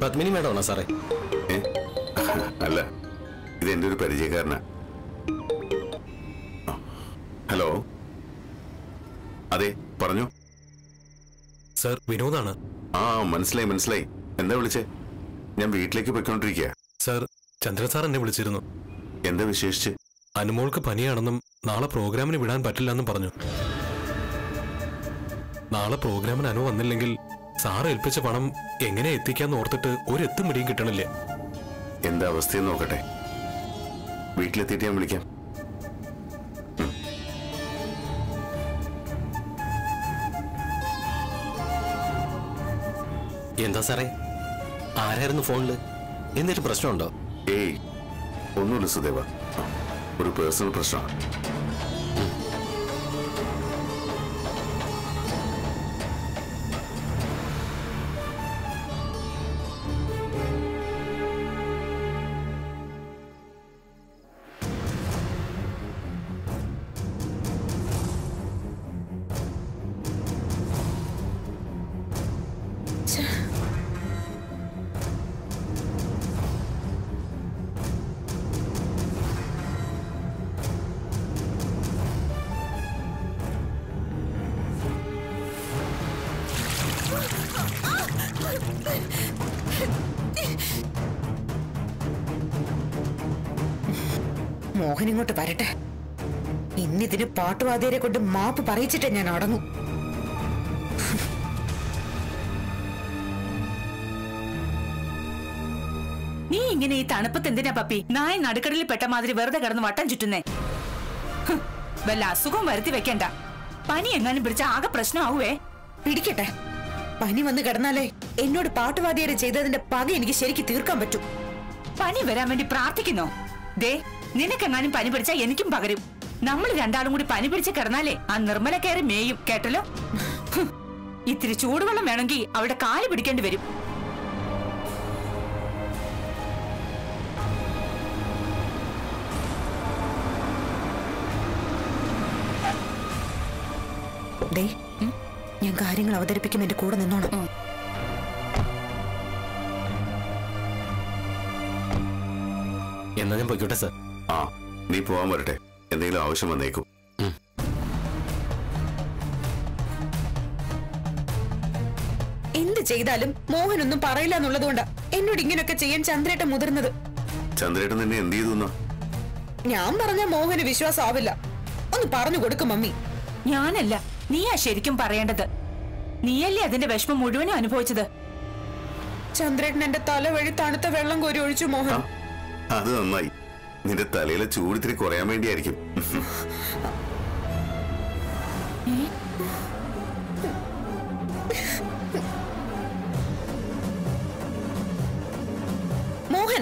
പത്മിനി മേഡമാണോ സാറേ ഏ? അല്ല ഇത് എൻ്റെ ഒരു പരിചയക്കാരനാ ആ. ഹലോ അതെ പറഞ്ഞു സർ വിനോദാണ് ആ മനസ്സിലായി മനസ്സിലായി എന്താ വിളിച്ചേ ഞാൻ വീട്ടിലേക്ക് പോയിക്കൊണ്ടിരിക്കുക സർ ചന്ദ്രൻ സാർ എന്നെ വിളിച്ചിരുന്നു എന്താ വിശേഷിച്ച് അനുമോൾക്ക് പനിയാണെന്നും നാളെ പ്രോഗ്രാമിന് വിടാൻ പറ്റില്ലെന്നും പറഞ്ഞു നാളെ പ്രോഗ്രാമിന് അനു വന്നില്ലെങ്കിൽ സാറ് ഏൽപ്പിച്ച പണം എങ്ങനെ എത്തിക്കാന്ന് ഓർത്തിട്ട് ഒരു എത്തും പിടിയും കിട്ടണില്ല എന്താ അവസ്ഥയെന്ന് നോക്കട്ടെ വീട്ടിലെത്തിയിട്ട് ഞാൻ വിളിക്കാം എന്താ സാറേ ആരായിരുന്നു ഫോണില് എന്നിട്ട് പ്രശ്നമുണ്ടോ ഏയ് ഒന്നുമില്ല സുദേവ ആ, ഒരു പേഴ്സണൽ പ്രശ്നമാണ് മോഹൻ ഇങ്ങോട്ട് വരട്ടെ ഇന്നിതിന് പാട്ടുവാദ്യരെ കൊണ്ട് മാപ്പ് പറയിച്ചിട്ടേ ഞാൻ അടങ്ങും നീ ഇങ്ങനെ ഈ തണുപ്പത്ത് എന്തിനാ പപ്പി നായ നടുക്കടലിൽ പെട്ട മാതിരി വെറുതെ കിടന്ന് വട്ടം ചുറ്റുന്നേ ഹ്, വല്ല അസുഖം വരുത്തി വെക്കണ്ട പനി എങ്ങാനും പിടിച്ച ആകെ പ്രശ്നമാവുവേ പിടിക്കട്ടെ പനി വന്ന് കിടന്നാലേ എന്നോട് പാട്ടുവാദ്യരെ ചെയ്തതിന്റെ പക എനിക്ക് ശരിക്ക് തീർക്കാൻ പറ്റും പനി വരാൻ വേണ്ടി പ്രാർത്ഥിക്കുന്നോ ദേ നിനക്കെങ്ങാനും പനി പിടിച്ചാ എനിക്കും പകരും നമ്മൾ രണ്ടാളും കൂടി പനി പിടിച്ച് കിടന്നാലേ ആ നിർമ്മല കയറി മേയും കേട്ടല്ലോ ഹ്, ഇത്തിരി ചൂടുവെള്ളം വേണമെങ്കിൽ അവിടെ കാല് പിടിക്കേണ്ടി വരും ദേ ഞാൻ കാര്യങ്ങൾ അവതരിപ്പിക്കും എന്റെ കൂടെ നിന്നോണം എന്നാ ഞാൻ പോയിക്കോട്ടെ സാർ ആ നീ പോവാൻ വരട്ടെ എന്തെങ്കിലും ആവശ്യം വന്നേക്കും എന്ത് ചെയ്താലും മോഹൻ ഒന്നും പറയില്ല എന്നുള്ളതുകൊണ്ടാ എന്നോട് ഇങ്ങനെയൊക്കെ ചെയ്യാൻ ചന്ദ്രേട്ടൻ മുതിർന്നത് ചന്ദ്രേട്ടൻ നിന്നെ എന്ത് ചെയ്തു എന്നാ? ഞാൻ പറഞ്ഞ മോഹന് വിശ്വാസം ആവില്ല ഒന്ന് പറഞ്ഞു കൊടുക്കും മമ്മി ഞാനല്ല നീയാ ശരിക്കും പറയേണ്ടത് നീയല്ലേ അതിന്റെ വിഷമം മുഴുവനും അനുഭവിച്ചത് ചന്ദ്രേട്ടൻ എന്റെ തല വഴി തണുത്ത വെള്ളം കോരി ഒഴിച്ചു മോഹൻ അത് നന്നായി നിന്റെ തലയിലെ ചൂടിത്തിരി കുറയാൻ വേണ്ടിയായിരിക്കും മോഹൻ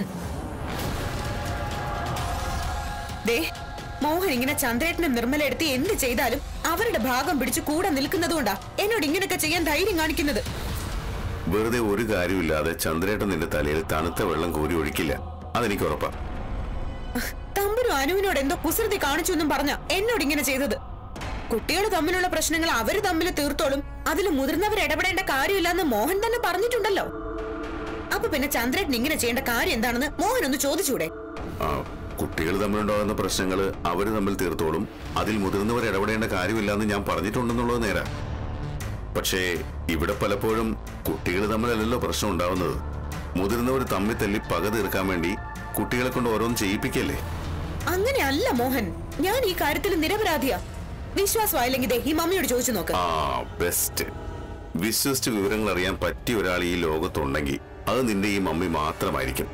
ദേ മോഹൻ ഇങ്ങനെ ചന്ദ്രേട്ടനെ നിർമ്മല എടുത്ത് എന്ത് ചെയ്താലും അവരുടെ ഭാഗം പിടിച്ച് കൂടെ നിൽക്കുന്നതുകൊണ്ടാ എന്നോട് ഇങ്ങനെയൊക്കെ ചെയ്യാൻ ധൈര്യം കാണിക്കുന്നത് വെറുതെ ഒരു കാര്യമില്ലാതെ ചന്ദ്രേട്ടൻ നിന്റെ തലയിൽ തണുത്ത വെള്ളം കോരി ഒഴിക്കില്ല അതെനിക്ക് ഉറപ്പാ തമ്പുരും അനുവിനോട് എന്തോ കുസൃതി കാണിച്ചു എന്നും പറഞ്ഞ എന്നോട് ഇങ്ങനെ ചെയ്തത് കുട്ടികൾ തമ്മിലുള്ള പ്രശ്നങ്ങൾ അവര് തമ്മിൽ തീർത്തോളും അതിൽ മുതിർന്നവർ ഇടപെടേണ്ട കാര്യമില്ലെന്ന് മോഹൻ തന്നെ പറഞ്ഞിട്ടുണ്ടല്ലോ അപ്പൊ പിന്നെ ചന്ദ്രേട്ടൻ ഇങ്ങനെ ചെയ്യേണ്ട കാര്യം എന്താണെന്ന് മോഹൻ ഒന്ന് ചോദിച്ചൂടെ ആ, കുട്ടികൾ തമ്മിലുണ്ടാകുന്ന പ്രശ്നങ്ങൾ അവർ തമ്മിൽ തീർത്തോളും അതിൽ മുതിർന്നവർ ഇടപെടേണ്ട കാര്യമില്ലെന്ന് ഞാൻ പറഞ്ഞിട്ടുണ്ടെന്നുള്ളത് നേരാ പക്ഷേ ഇവിടെ പലപ്പോഴും കുട്ടികൾ തമ്മിലല്ലല്ലോ പ്രശ്നം ഉണ്ടാവുന്നത് മുതിർന്നവർ തമ്മിൽ തല്ലി പക തീർക്കാൻ വേണ്ടി കുട്ടികളെ കൊണ്ട് ഓരോന്ന് ചെയ്യിപ്പിക്കല്ലേ അങ്ങനെയല്ല മോഹൻ ഞാൻ ഈ കാര്യത്തിൽ നിരപരാധിയാ വിശ്വാസമായില്ലെങ്കിൽ ദേ ഈ മമ്മിയോട് ചോദിച്ചു നോക്ക് ആ ബെസ്റ്റ് വിശ്വസിച്ച് വിവരങ്ങൾ അറിയാൻ പറ്റിയ ഒരാൾ ഈ ലോകത്തുണ്ടെങ്കിൽ അത് നിന്റെ ഈ മമ്മി മാത്രമായിരിക്കും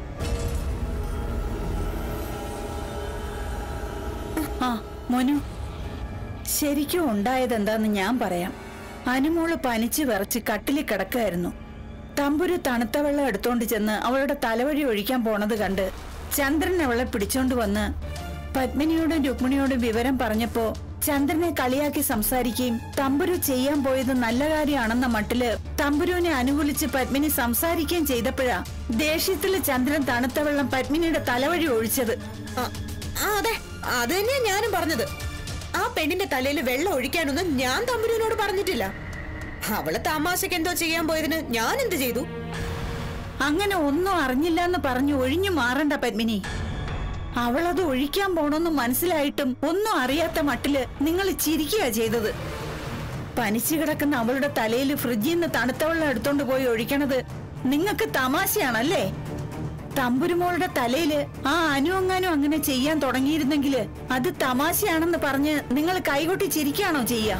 ആ മോനു ശരിക്കും ഉണ്ടായത് എന്താന്ന് ഞാൻ പറയാം അനുമോള് പനിച്ച് വിറച്ച് കട്ടിലിൽ കിടക്കായിരുന്നു തമ്പുരു തണുത്ത വെള്ളം എടുത്തോണ്ട് ചെന്ന് അവളുടെ തലവഴി ഒഴിക്കാൻ പോണത് കണ്ട് ചന്ദ്രൻ അവളെ പിടിച്ചോണ്ട് വന്ന് പത്മിനിയോടും രുക്മിണിയോടും വിവരം പറഞ്ഞപ്പോ ചന്ദ്രനെ കളിയാക്കി സംസാരിക്കുകയും തമ്പുരു ചെയ്യാൻ പോയത് നല്ല കാര്യമാണെന്ന മട്ടില് തമ്പുരുവിനെ അനുകൂലിച്ച് പത്മിനി സംസാരിക്കുകയും ചെയ്തപ്പോഴാ ദേഷ്യത്തില് ചന്ദ്രൻ തണുത്ത വെള്ളം പത്മിനിയുടെ തലവഴി ഒഴിച്ചത് ആ ആ, അതെ അത് തന്നെയാ ഞാനും പറഞ്ഞത് ആ പെണ്ണിന്റെ തലയിൽ വെള്ളം ഒഴിക്കാനൊന്നും ഞാൻ തമ്പുരുവിനോട് പറഞ്ഞിട്ടില്ല അവള് തമാശക്ക് എന്തോ ചെയ്യാൻ പോയതിന് ഞാൻ എന്ത് ചെയ്തു അങ്ങനെ ഒന്നും അറിഞ്ഞില്ല എന്ന് പറഞ്ഞു ഒഴിഞ്ഞു മാറണ്ട പത്മിനി അവളത് ഒഴിക്കാൻ പോണെന്ന് മനസ്സിലായിട്ടും ഒന്നും അറിയാത്ത മട്ടില് നിങ്ങൾ ചിരിക്കുക ചെയ്തത് പനിച്ചു കിടക്കുന്ന അവളുടെ തലയിൽ ഫ്രിഡ്ജിൽ നിന്ന് തണുത്ത വെള്ളം എടുത്തോണ്ട് പോയി ഒഴിക്കണത് നിങ്ങൾക്ക് തമാശയാണല്ലേ തമ്പുരുമോളുടെ തലയില് ആ അനുവങ്ങാനും അങ്ങനെ ചെയ്യാൻ തുടങ്ങിയിരുന്നെങ്കില് അത് തമാശയാണെന്ന് പറഞ്ഞ് നിങ്ങൾ കൈകൊട്ടി ചിരിക്കാണോ ചെയ്യാ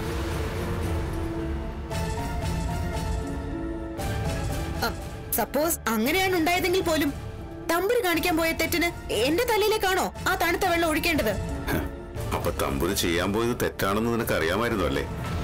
സപ്പോസ് അങ്ങനെയാണ് ഉണ്ടായതെങ്കിൽ പോലും തമ്പുര് കാണിക്കാൻ പോയ തെറ്റിന് എന്റെ തലയിലേക്കാണോ ആ തണുത്ത വെള്ളം ഒഴിക്കേണ്ടത് ഹ, അപ്പൊ തമ്പുര് ചെയ്യാൻ പോയത് തെറ്റാണെന്ന് നിനക്ക് അറിയാമായിരുന്നു അല്ലേ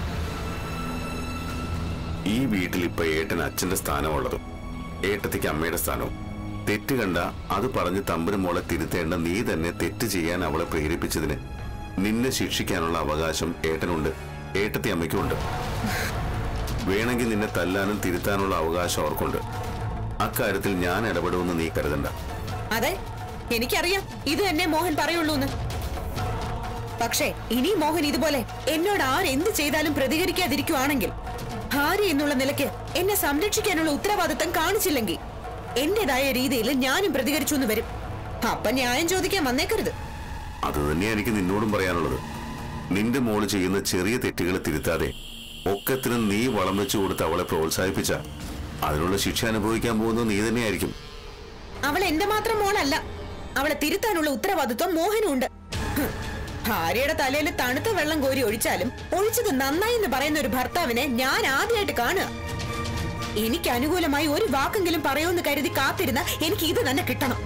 ഈ വീട്ടിൽ ഇപ്പൊ ഏട്ടൻ അച്ഛന്റെ സ്ഥാനമുള്ളതും ഏട്ടത്തിക്ക് അമ്മയുടെ സ്ഥാനവും തെറ്റ് കണ്ട അത് പറഞ്ഞ് തമ്പുരു മോളെ തിരുത്തേണ്ട നീ തന്നെ തെറ്റ് ചെയ്യാൻ അവളെ പ്രേരിപ്പിച്ചതിന് നിന്നെ ശിക്ഷിക്കാനുള്ള അവകാശം ഏട്ടനുണ്ട് ഏട്ടത്തി അമ്മയ്ക്കുണ്ട് വേണമെങ്കിൽ നിന്നെ തല്ലാനും തിരുത്താനുള്ള അവകാശം അവർക്കുണ്ട് അക്കാര്യത്തിൽ ഞാൻ ഇടപെടുമെന്ന് നീ കരുതണ്ട അതെ എനിക്കറിയാം ഇത് തന്നെ മോഹൻ പറയുള്ളൂന്ന് പക്ഷേ ഇനി മോഹൻ ഇതുപോലെ എന്നോട് ആരെന്ത് ചെയ്താലും പ്രതികരിക്കാതിരിക്കുവാണെങ്കിൽ ഭാര്യ എന്നുള്ള നിലയ്ക്ക് എന്നെ സംരക്ഷിക്കാനുള്ള ഉത്തരവാദിത്തം കാണിച്ചില്ലെങ്കിൽ എന്റേതായ രീതിയിൽ ഞാനും പ്രതികരിച്ചു എന്ന് വരും അപ്പൊ ന്യായം ചോദിക്കാൻ വന്നേക്കരുത് അത് തന്നെയാ എനിക്ക് നിന്നോടും പറയാനുള്ളത് നിന്റെ മോള് ചെയ്യുന്ന ചെറിയ തെറ്റുകൾ തിരുത്താതെ ഒക്കത്തിനും നീ വളം വെച്ചു കൊടുത്ത് അവളെ പ്രോത്സാഹിപ്പിച്ച അതിനുള്ള ശിക്ഷ അനുഭവിക്കാൻ പോകുന്നത് നീ തന്നെയായിരിക്കും അവൾ എന്റെ മാത്രം മോളല്ല അവളെ തിരുത്താനുള്ള ഉത്തരവാദിത്വം മോഹനും ഉണ്ട് ഹ്. ഭാര്യയുടെ തലയിൽ തണുത്ത വെള്ളം കോരി ഒഴിച്ചാലും ഒഴിച്ചത് നന്നായി എന്ന് പറയുന്ന ഒരു ഭർത്താവിനെ ഞാൻ ആദ്യമായിട്ട് കാണുക എനിക്ക് അനുകൂലമായി ഒരു വാക്കെങ്കിലും പറയുമെന്ന് കരുതി കാത്തിരുന്ന എനിക്ക് ഇത് തന്നെ കിട്ടണം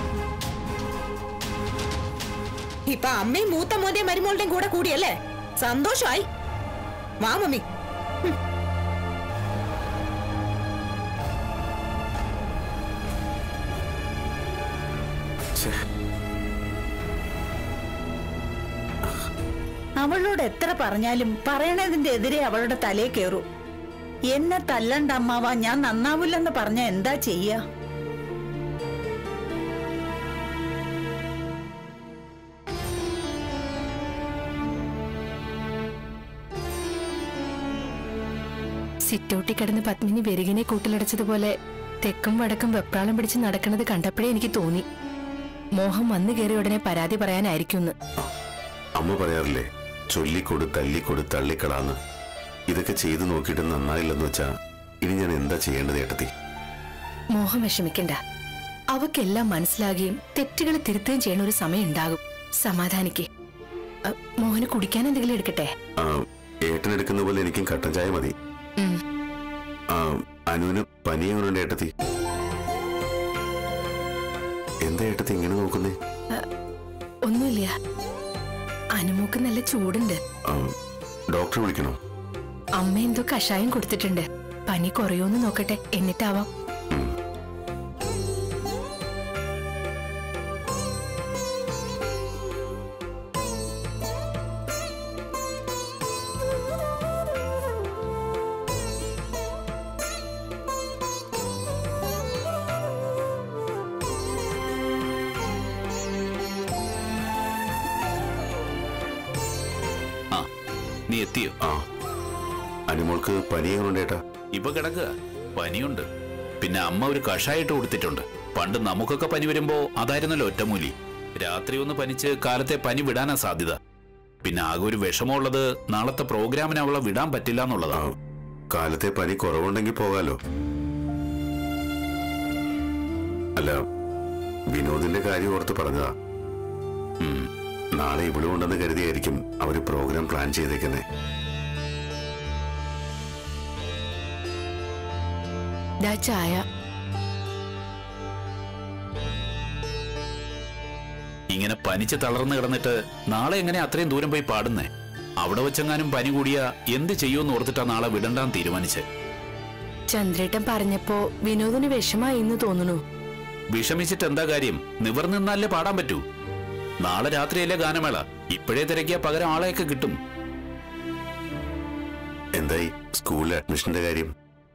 ഇപ്പൊ അമ്മയും മൂത്ത മോന്റെയും മരുമോളുടെയും കൂടെ കൂടിയല്ലേ സന്തോഷമായി വാ മമ്മി അവളോട് എത്ര പറഞ്ഞാലും പറയണതിന്റെ എതിരെ അവളുടെ തലേ കയറൂ എന്നെ തല്ലണ്ട അമ്മാവ ഞാൻ നന്നാവില്ലെന്ന് പറഞ്ഞ എന്താ ചെയ്യാ സിറ്റൗട്ടിൽ കിടന്ന് പത്മിനി വെരുകിനെ കൂട്ടിലടച്ചതുപോലെ തെക്കും വടക്കും വെപ്രാളം പിടിച്ച് നടക്കുന്നത് കണ്ടപ്പോഴേ എനിക്ക് തോന്നി മോഹം വന്നു കയറിയ ഉടനെ പരാതി പറയാനായിരിക്കുമെന്ന് അമ്മ പറയാറില്ലേ ചൊല്ലിക്കൊടു തല്ലിക്കൊടു തള്ളിക്കളാന്ന് ഇതൊക്കെ ചെയ്തു നോക്കിയിട്ട് നന്നായില്ലെന്ന് വെച്ചാ ഇനി ഞാൻ എന്താ ചെയ്യേണ്ടത് ഏട്ടത്തി മോഹം വിഷമിക്കണ്ട അവക്കെല്ലാം മനസ്സിലാകുകയും തെറ്റുകൾ തിരുത്തുകയും ചെയ്യണ ഒരു സമയം ഉണ്ടാകും സമാധാനിക്ക് അ, മോഹന് കുടിക്കാൻ എന്തെങ്കിലും എടുക്കട്ടെ ആ, ഏട്ടനെടുക്കുന്ന പോലെ എനിക്കും കട്ടൻ ചായ മതി ഉം. ആ, അനുവിന് പനി എങ്ങനെയുണ്ട് ഏട്ടത്തി എന്താ ഏട്ടത്തി ഇങ്ങനെ നോക്കുന്നേ ഒന്നുമില്ല അനുമോക്ക് നല്ല ചൂടുണ്ട് ആ, ഡോക്ടറെ വിളിക്കണോ അമ്മ എന്തോ കഷായം കൊടുത്തിട്ടുണ്ട് പനി കുറയോന്ന് നോക്കട്ടെ എന്നിട്ടാവാം ആ നീ എത്തിയോ ആ അനുമോൾക്ക് പനി എങ്ങനെയുണ്ട് ഏട്ടാ ഇപ്പൊ കിടക്കുക പനിയുണ്ട് പിന്നെ അമ്മ ഒരു കഷായിട്ട് കൊടുത്തിട്ടുണ്ട് പണ്ട് നമുക്കൊക്കെ പനി വരുമ്പോ അതായിരുന്നല്ലോ ഒറ്റമൂലി രാത്രി ഒന്ന് പനിച്ച് കാലത്തെ പനി വിടാനാ സാധ്യത പിന്നെ ആകെ ഒരു വിഷമമുള്ളത് നാളത്തെ പ്രോഗ്രാമിന് അവളെ വിടാൻ പറ്റില്ല ആ, എന്നുള്ളതാ കാലത്തെ പനി കുറവുണ്ടെങ്കിൽ പോകാലോ അല്ല വിനോദിന്റെ കാര്യം ഓർത്ത് പറഞ്ഞതാ ഉം, നാളെ ഇവിടെ ഉണ്ടെന്ന് കരുതിയായിരിക്കും അവര് പ്രോഗ്രാം പ്ലാൻ ചെയ്തേക്കുന്നേ ദാ ചായ ഇങ്ങനെ പനിച്ച് തളർന്നു കിടന്നിട്ട് നാളെ എങ്ങനെ അത്രയും ദൂരം പോയി പാടുന്നേ അവിടെ വെച്ചെങ്ങാനും പനി കൂടിയ എന്ത് ചെയ്യുമെന്ന് ഓർത്തിട്ടാ നാളെ വിടണ്ടാന്ന് തീരുമാനിച്ചേ ചന്ദ്രേട്ടൻ പറഞ്ഞപ്പോ വിനോദിന് വിഷമായി എന്ന് തോന്നുന്നു വിഷമിച്ചിട്ട് എന്താ കാര്യം നിവർന്നു നിന്നാലേ പാടാൻ പറ്റൂ നാളെ രാത്രിയല്ലേ ഗാനമേള ഇപ്പോഴേ തിരക്കിയ പകരം ആളെയൊക്കെ കിട്ടും എന്തായി സ്കൂളിലെ അഡ്മിഷന്റെ കാര്യം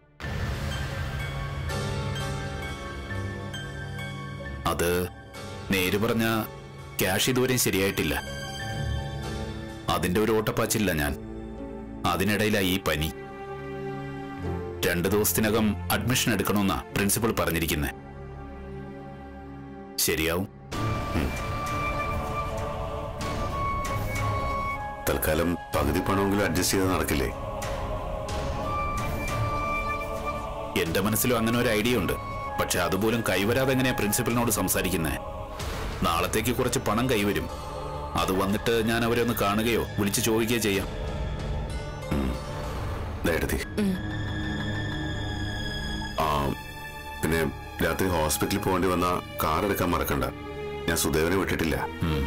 അത് നേര് പറഞ്ഞ ക്യാഷ് ഇതുവരെയും ശരിയായിട്ടില്ല അതിന്റെ ഒരു ഓട്ടപ്പാച്ചില്ല ഞാൻ അതിനിടയിലാ ഈ പനി രണ്ടു ദിവസത്തിനകം അഡ്മിഷൻ എടുക്കണമെന്നാ പ്രിൻസിപ്പൽ പറഞ്ഞിരിക്കുന്നത് ശരിയാവും തൽക്കാലം പകുതി പണമെങ്കിലും അഡ്ജസ്റ്റ് ചെയ്ത് നടക്കില്ലേ എന്റെ മനസ്സിലും അങ്ങനെ ഒരു ഐഡിയ ഉണ്ട് പക്ഷെ അതുപോലും കൈവരാതെ എങ്ങനെയാ പ്രിൻസിപ്പലിനോട് സംസാരിക്കുന്നത് നാളത്തേക്ക് കുറച്ച് പണം കൈവരും അത് വന്നിട്ട് ഞാൻ അവരെ ഒന്ന് കാണുകയോ വിളിച്ചു ചോദിക്കുകയോ ചെയ്യാം നേടത്തി ആ പിന്നെ രാത്രി ഹോസ്പിറ്റലിൽ പോകേണ്ടി വന്ന കാർ എടുക്കാൻ മറക്കണ്ട ഞാൻ സുദേവനെ വിട്ടിട്ടില്ല ഉം.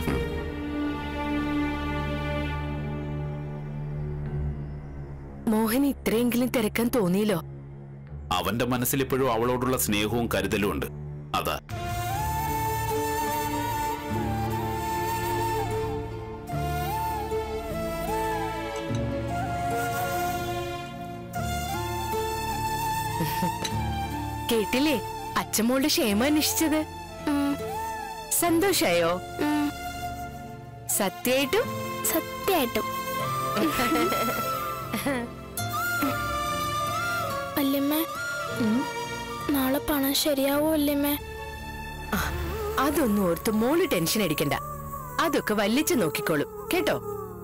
മോഹൻ ഇത്രയെങ്കിലും തിരക്കാൻ തോന്നിയില്ലോ അവന്റെ മനസ്സിൽ ഇപ്പോഴും അവളോടുള്ള സ്നേഹവും കരുതലും ഉണ്ട് അതാ കേട്ടില്ലേ അച്ഛമ്മോളുടെ ക്ഷേമം അന്വേഷിച്ചത് സന്തോഷായോ സത്യായിട്ടും സത്യായിട്ടും വല്യമ്മ നാളെ പണം ശരിയാവോ വല്യമ്മ അതൊന്നും ഓർത്ത് മോള് ടെൻഷൻ അടിക്കണ്ട അതൊക്കെ വല്ലിച്ചു നോക്കിക്കോളും കേട്ടോ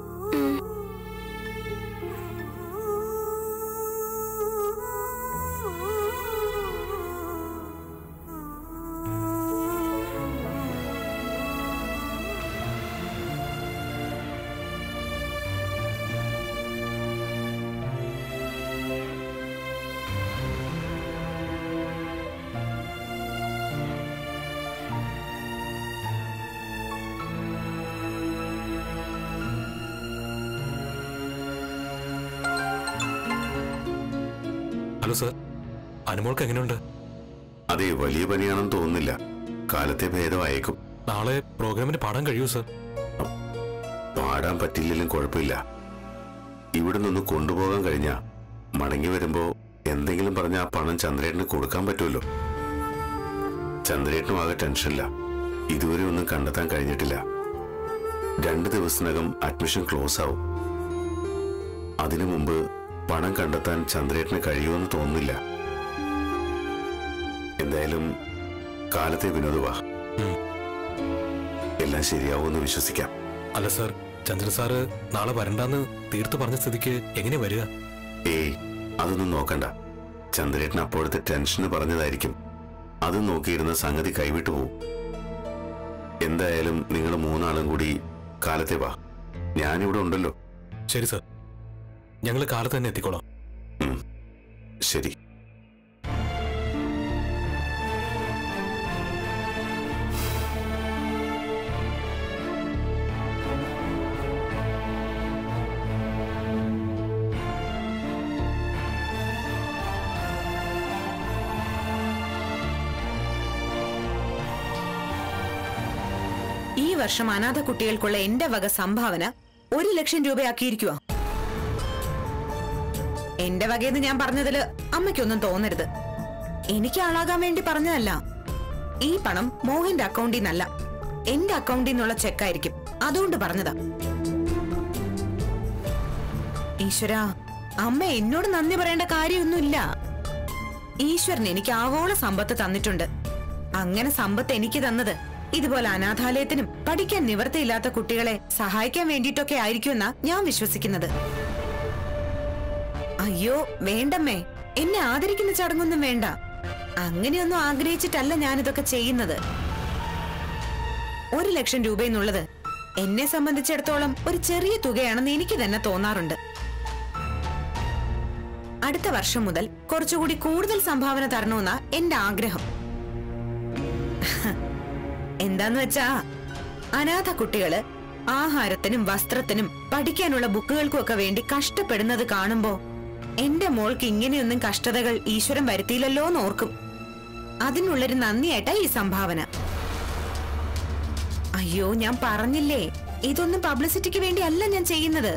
ഹലോ സർ അനുമോൾക്ക് എങ്ങനെയുണ്ട് അതെ വലിയ പനിയാണെന്ന് തോന്നുന്നില്ല കാലത്തെ ഭേദമായേക്കും നാളെ പ്രോഗ്രാമിന് പാടാൻ കഴിയൂ സർ പാടാൻ പറ്റില്ലെങ്കിലും കുഴപ്പമില്ല ഇവിടെ നിന്ന് കൊണ്ടുപോകാൻ കഴിഞ്ഞാ മടങ്ങി വരുമ്പോ എന്തെങ്കിലും പറഞ്ഞ ആ പണം ചന്ദ്രേട്ടന് കൊടുക്കാൻ പറ്റുമല്ലോ ചന്ദ്രേട്ടനും ആകെ ടെൻഷനില്ല ഇതുവരെ ഒന്നും കണ്ടെത്താൻ കഴിഞ്ഞിട്ടില്ല രണ്ട് ദിവസത്തിനകം അഡ്മിഷൻ ക്ലോസ് ആവും അതിനു മുമ്പ് പണം കണ്ടെത്താൻ ചന്ദ്രേട്ടന് കഴിയുമെന്ന് തോന്നുന്നില്ല എന്തായാലും കാലത്തെ വിനോദ വാ എല്ലാം ശരിയാവുമെന്ന് വിശ്വസിക്കാം അല്ല സർ ചന്ദ്രൻ സാറ് നാളെ വരണ്ടാന്ന് തീർത്ത് പറഞ്ഞ സ്ഥിതിക്ക് എങ്ങനെ വരിക ഏയ് അതൊന്നും നോക്കണ്ട ചന്ദ്രേട്ടൻ അപ്പോഴത്തെ ടെൻഷന് പറഞ്ഞതായിരിക്കും അത് നോക്കിയിരുന്ന സംഗതി കൈവിട്ടു പോവും എന്തായാലും നിങ്ങൾ മൂന്നാളും കൂടി കാലത്തെ വാ ഞാനിവിടെ ഉണ്ടല്ലോ ശരി സർ ഞങ്ങൾ കാലത്ത് തന്നെ എത്തിക്കോളാം ഉം. ശരി ഈ വർഷം അനാഥ കുട്ടികൾക്കുള്ള എന്റെ വക സംഭാവന ഒരു ലക്ഷം രൂപയാക്കിയിരിക്കുക എന്റെ വകയെന്ന് ഞാൻ പറഞ്ഞതില് അമ്മയ്ക്കൊന്നും തോന്നരുത് എനിക്ക് ആളാകാൻ വേണ്ടി പറഞ്ഞതല്ല ഈ പണം മോഹന്റെ അക്കൗണ്ടിൽ നിന്നല്ല എന്റെ അക്കൗണ്ടിൽ നിന്നുള്ള ചെക്കായിരിക്കും അതുകൊണ്ട് പറഞ്ഞതാ ഈശ്വര അമ്മ എന്നോട് നന്ദി പറയേണ്ട കാര്യമൊന്നുമില്ല ഈശ്വരൻ എനിക്ക് ആവോള സമ്പത്ത് തന്നിട്ടുണ്ട് അങ്ങനെ സമ്പത്ത് എനിക്ക് തന്നത് ഇതുപോലെ അനാഥാലയത്തിനും പഠിക്കാൻ നിവർത്തിയില്ലാത്ത കുട്ടികളെ സഹായിക്കാൻ വേണ്ടിയിട്ടൊക്കെ ആയിരിക്കുമെന്നാ ഞാൻ വിശ്വസിക്കുന്നത് അയ്യോ വേണ്ടമ്മേ എന്നെ ആദരിക്കുന്ന ചടങ്ങൊന്നും വേണ്ട അങ്ങനെയൊന്നും ആഗ്രഹിച്ചിട്ടല്ല ഞാനിതൊക്കെ ചെയ്യുന്നത് ഒരു ലക്ഷം രൂപയെന്നുള്ളത് എന്നെ സംബന്ധിച്ചിടത്തോളം ഒരു ചെറിയ തുകയാണെന്ന് എനിക്ക് തന്നെ തോന്നാറുണ്ട് അടുത്ത വർഷം മുതൽ കുറച്ചുകൂടി കൂടുതൽ സംഭാവന തരണമെന്നാ എന്റെ ആഗ്രഹം എന്താന്ന് വെച്ചാ അനാഥ കുട്ടികള് ആഹാരത്തിനും വസ്ത്രത്തിനും പഠിക്കാനുള്ള ബുക്കുകൾക്കും ഒക്കെ വേണ്ടി കഷ്ടപ്പെടുന്നത് കാണുമ്പോ എന്റെ മോൾക്ക് ഇങ്ങനെയൊന്നും കഷ്ടതകൾ ഈശ്വരൻ വരുത്തിയില്ലല്ലോ എന്ന് ഓർക്കും അതിനുള്ളൊരു നന്ദിയായിട്ടാ ഈ സംഭാവന അയ്യോ ഞാൻ പറഞ്ഞില്ലേ ഇതൊന്നും പബ്ലിസിറ്റിക്ക് വേണ്ടി അല്ല ഞാൻ ചെയ്യുന്നത്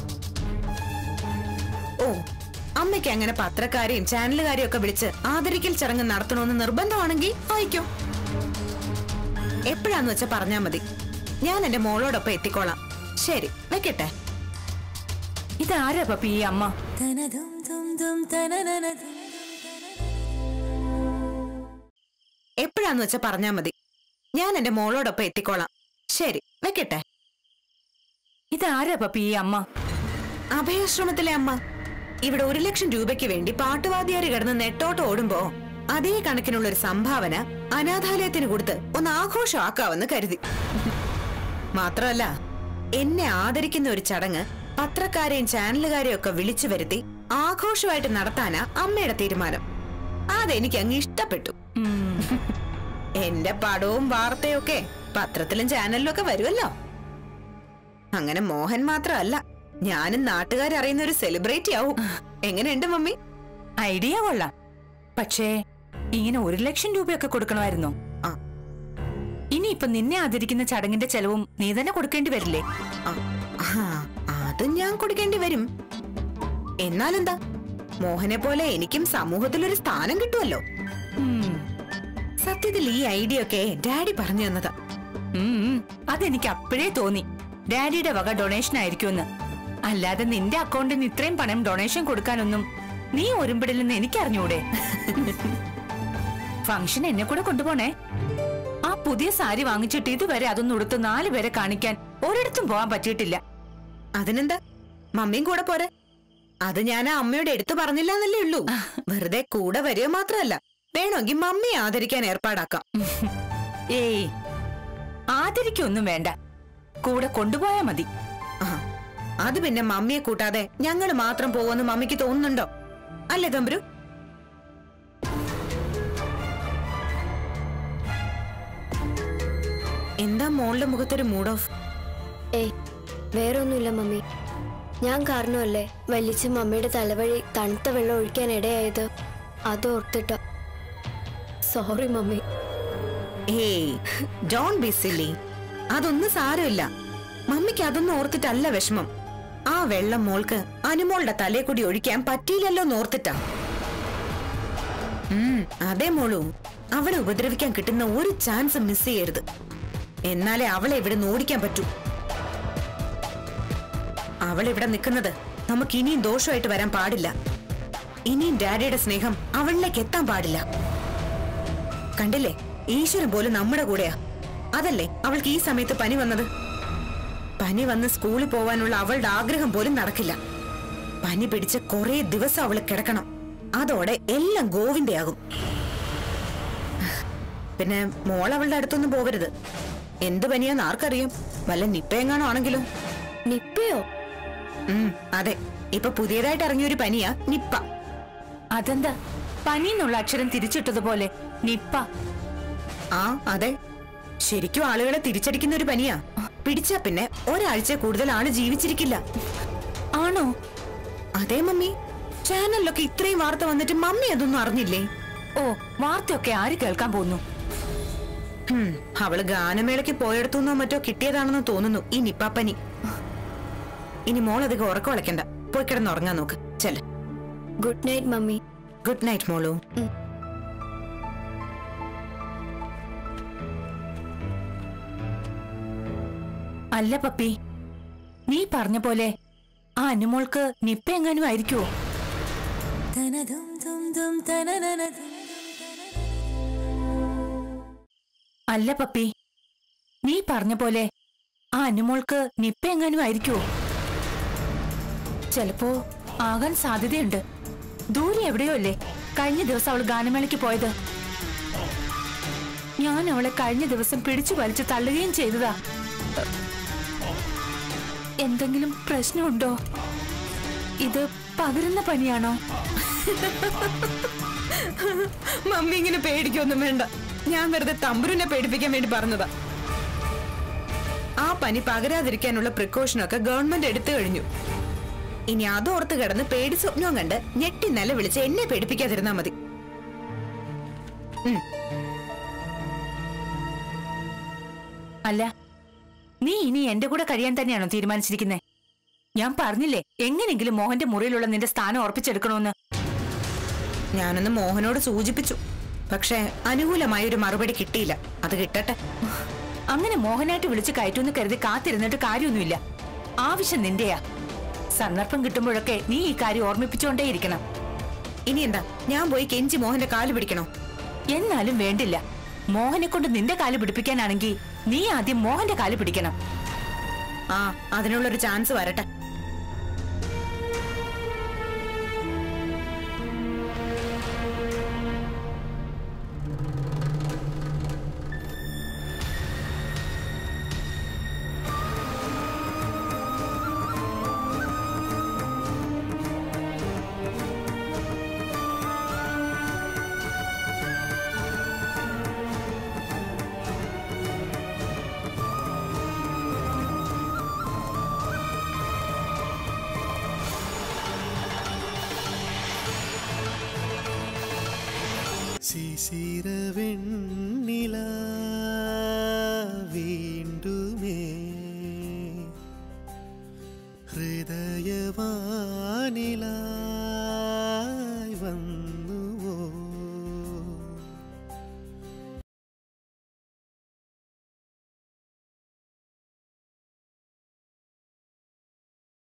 ഓ അമ്മയ്ക്ക് അങ്ങനെ പത്രക്കാരെയും ചാനലുകാരെയും ഒക്കെ വിളിച്ച് ആദരിക്കൽ ചടങ്ങ് നടത്തണമെന്ന് നിർബന്ധമാണെങ്കിൽ അയക്കും എപ്പോഴാന്ന് വെച്ചാ പറഞ്ഞാ മതി ഞാൻ എന്റെ മോളോടൊപ്പം എത്തിക്കോളാം ശരി വെക്കട്ടെ ഇതാരാ പപ്പി ഈ അമ്മ തനതും തും തും തനനനതും എപ്പോഴാന്ന് വെച്ചാ പറഞ്ഞാ മതി ഞാൻ എന്റെ മോളോടൊപ്പം എത്തിക്കോളാം ശരി വെക്കട്ടെ ഇതാരാ പപ്പി ഈ അമ്മ അഭയാശ്രമത്തിലെ അമ്മ ഇവിടെ ഒരു ലക്ഷം രൂപയ്ക്ക് വേണ്ടി പാട്ടുവാദ്യാര് കിടന്ന് നെട്ടോട്ട് ഓടുമ്പോ അതേ കണക്കിനുള്ള ഒരു സംഭാവന അനാഥാലയത്തിന് കൊടുത്ത് ഒന്ന് ആഘോഷമാക്കാമെന്ന് കരുതി മാത്രമല്ല എന്നെ ആദരിക്കുന്ന ഒരു ചടങ്ങ് പത്രക്കാരെയും ചാനലുകാരെയും ഒക്കെ വിളിച്ചു വരുത്തി ആഘോഷമായിട്ട് നടത്താനാ അമ്മയുടെ തീരുമാനം അതെനിക്ക് അങ്ങ് ഇഷ്ടപ്പെട്ടു എന്റെ പടവും വാർത്തയും ഒക്കെ പത്രത്തിലും ചാനലിലും ഒക്കെ വരുമല്ലോ അങ്ങനെ മോഹൻ മാത്രമല്ല ഞാനും നാട്ടുകാരറിയുന്ന ഒരു സെലിബ്രിറ്റി ആവും എങ്ങനെയുണ്ട് മമ്മി ഐഡിയ കൊള്ളാം പക്ഷേ ഇങ്ങനെ ഒരു ലക്ഷം രൂപയൊക്കെ കൊടുക്കണമായിരുന്നോ ആ. ഇനിയിപ്പൊ നിന്നെ ആദരിക്കുന്ന ചടങ്ങിന്റെ ചെലവും നീ തന്നെ കൊടുക്കേണ്ടി വരില്ലേ ആ, ആ, അതും ഞാൻ കൊടുക്കേണ്ടി വരും എന്നാലെന്താ മോഹനെ പോലെ എനിക്കും സമൂഹത്തിൽ ഒരു സ്ഥാനം കിട്ടുമല്ലോ ഉം. സത്യത്തിൽ ഈ ഐഡിയ ഒക്കെ ഡാഡി പറഞ്ഞു തന്നതാ ഉം, ഉം. അതെനിക്ക് അപ്പോഴേ തോന്നി ഡാഡിയുടെ വക ഡൊണേഷൻ ആയിരിക്കുമെന്ന് അല്ലാതെ നിന്റെ അക്കൗണ്ടിൽ നിന്ന് ഇത്രയും പണം ഡൊണേഷൻ കൊടുക്കാനൊന്നും നീ ഒരുമ്പിടില്ലെന്ന് എനിക്കറിഞ്ഞൂടെ ഫംഗ്ഷൻ എന്നെ കൂടെ കൊണ്ടുപോണേ ആ പുതിയ സാരി വാങ്ങിച്ചിട്ട് ഇതുവരെ അതൊന്നും ഉടുത്ത് നാല് പേരെ കാണിക്കാൻ ഒരിടത്തും പോകാൻ പറ്റിയിട്ടില്ല അതിനെന്താ മമ്മിയും കൂടെ പോരെ അത് ഞാൻ ആ അമ്മയോട് എടുത്തു പറഞ്ഞില്ല എന്നല്ലേ ഉള്ളൂ വെറുതെ കൂടെ വരിക മാത്രമല്ല വേണമെങ്കിൽ മമ്മിയെ ആദരിക്കാൻ ഏർപ്പാടാക്കാം ഏയ് ആദരിക്കൊന്നും വേണ്ട കൂടെ കൊണ്ടുപോയാ മതി ആ, അത് പിന്നെ മമ്മിയെ കൂട്ടാതെ ഞങ്ങൾ മാത്രം പോവെന്ന് മമ്മിക്ക് തോന്നുന്നുണ്ടോ അല്ലേ തമ്പുരു എന്താ മോളുടെ മുഖത്തൊരു മൂഡ് ഓഫ് ഏയ് വേറെ ഒന്നുമില്ല മമ്മി ഞാൻ കാരണമല്ലേ വലിച്ച് മമ്മിയുടെ തലവഴി തണുത്ത വെള്ളം ഒഴിക്കാൻ ഇടയായത് അത് ഓർത്തിട്ട sorry mummy hey don't be silly അതൊന്നും സാരമില്ല മമ്മിക്ക് അതൊന്നും ഓർത്തിട്ടല്ല വിഷമം ആ വെള്ളം മോൾക്ക് അനുമോളുടെ തലയെ കൂടി ഒഴിക്കാൻ പറ്റിയില്ലല്ലോ ഓർത്തിട്ടാ ഉം, അതെ മോളു അവളെ ഉപദ്രവിക്കാൻ കിട്ടുന്ന ഒരു ചാൻസ് മിസ് ചെയ്യരുത് എന്നാലേ അവളെ ഇവിടെ ഓടിക്കാൻ പറ്റൂ അവൾ ഇവിടെ നിൽക്കുന്നത് നമുക്ക് ഇനിയും ദോഷമായിട്ട് വരാൻ പാടില്ല ഇനിയും ഡാഡിയുടെ സ്നേഹം അവളിലേക്ക് എത്താൻ പാടില്ല കണ്ടില്ലേ ഈശ്വരൻ പോലും നമ്മുടെ കൂടെയാ അതല്ലേ അവൾക്ക് ഈ സമയത്ത് പനി വന്നത് പനി വന്ന് സ്കൂളിൽ പോവാനുള്ള അവളുടെ ആഗ്രഹം പോലും നടക്കില്ല പനി പിടിച്ച് കുറെ ദിവസം അവള് കിടക്കണം അതോടെ എല്ലാം ഗോവിന്ദയാകും പിന്നെ മോൾ അവളുടെ അടുത്തൊന്നും പോവരുത് എന്ത് പനിയാന്ന് ആർക്കറിയാം വല്ല നിപ്പയെങ്ങാണോ ആണെങ്കിലോ നിപ്പയോ ഉം അതെ ഇപ്പൊ പുതിയതായിട്ട് ഇറങ്ങിയൊരു പനിയാ നിപ്പ അതെന്താ പനി എന്നുള്ള അക്ഷരം തിരിച്ചിട്ടതുപോലെ നിപ്പ ആ അതെ ശരിക്കും ആളുകളെ തിരിച്ചടിക്കുന്ന ഒരു പനിയാ പിടിച്ചാ പിന്നെ ഒരാഴ്ച കൂടുതൽ ആള് ജീവിച്ചിരിക്കില്ല ആണോ അതെ മമ്മി ചാനലിലൊക്കെ ഇത്രയും വാർത്ത വന്നിട്ട് മമ്മി അതൊന്നും അറിഞ്ഞില്ലേ ഓ വാർത്തയൊക്കെ ആര് കേൾക്കാൻ പോകുന്നു ഹും, അവള് ഗാനമേളയ്ക്ക് പോയെടുത്തുനിന്നോ മറ്റോ കിട്ടിയതാണെന്ന് തോന്നുന്നു ഈ നിപ്പാപ്പനി ഇനി മോളധികം ഉറക്കം വളയ്ക്കണ്ട പോയി കിടന്ന് ഉറങ്ങാൻ നോക്ക് ചെല്ല good night mummy good night മോളു അല്ല പപ്പി നീ പറഞ്ഞ പോലെ ആ അനുമോൾക്ക് നിപ്പ എങ്ങാനും ആയിരിക്കുവോ അല്ല പപ്പി നീ പറഞ്ഞ പോലെ ആ അനുമോൾക്ക് നിപ്പ എങ്ങാനും ആയിരിക്കുവോ ചിലപ്പോ ആകാൻ സാധ്യതയുണ്ട് ദൂരെ എവിടെയോ അല്ലേ കഴിഞ്ഞ ദിവസം അവൾ ഗാനമേളയ്ക്ക് പോയത് ഞാൻ അവളെ കഴിഞ്ഞ ദിവസം പിടിച്ചു വലിച്ചു തള്ളുകയും ചെയ്തതാ എന്തെങ്കിലും പ്രശ്നമുണ്ടോ ഇത് പകരുന്ന പനിയാണോ മമ്മി ഇങ്ങനെ പേടിക്കൊന്നും വേണ്ട ഞാൻ വെറുതെ തമ്പുരുനെ പേടിപ്പിക്കാൻ വേണ്ടി പറഞ്ഞതാ ആ പനി പകരാതിരിക്കാനുള്ള പ്രിക്കോഷനൊക്കെ ഗവൺമെന്റ് എടുത്തു കഴിഞ്ഞു ഇനി അതോർത്ത് കിടന്ന് പേടി സ്വപ്നവും കണ്ട് ഞെട്ടി നില വിളിച്ച് എന്നെ പേടിപ്പിക്കാതിരുന്നാ മതി അല്ല നീ ഇനി എന്റെ കൂടെ കഴിയാൻ തന്നെയാണോ തീരുമാനിച്ചിരിക്കുന്നത് ഞാൻ പറഞ്ഞില്ലേ എങ്ങനെങ്കിലും മോഹന്റെ മുറിയിലുള്ള നിന്റെ സ്ഥാനം ഉറപ്പിച്ചെടുക്കണമെന്ന് ഞാനൊന്ന് മോഹനോട് സൂചിപ്പിച്ചു പക്ഷെ അനുകൂലമായ ഒരു മറുപടി കിട്ടിയില്ല അത് കിട്ടട്ടെ അങ്ങനെ മോഹനായിട്ട് വിളിച്ച് കയറ്റുമെന്ന് കരുതി കാത്തിരുന്നിട്ട് കാര്യമൊന്നുമില്ല ആവശ്യം നിന്റെയാ സന്ദർഭം കിട്ടുമ്പോഴൊക്കെ നീ ഈ കാര്യം ഓർമ്മിപ്പിച്ചുകൊണ്ടേയിരിക്കണം ഇനി എന്താ ഞാൻ പോയി കെഞ്ചി മോഹന്റെ കാല് പിടിക്കണോ എന്നാലും വേണ്ടില്ല മോഹനെ കൊണ്ട് നിന്റെ കാല് പിടിപ്പിക്കാനാണെങ്കിൽ നീ ആദ്യം മോഹന്റെ കാല് പിടിക്കണം ആ അതിനുള്ളൊരു ചാൻസ് വരട്ടെ ശിശിര വെണ്ണില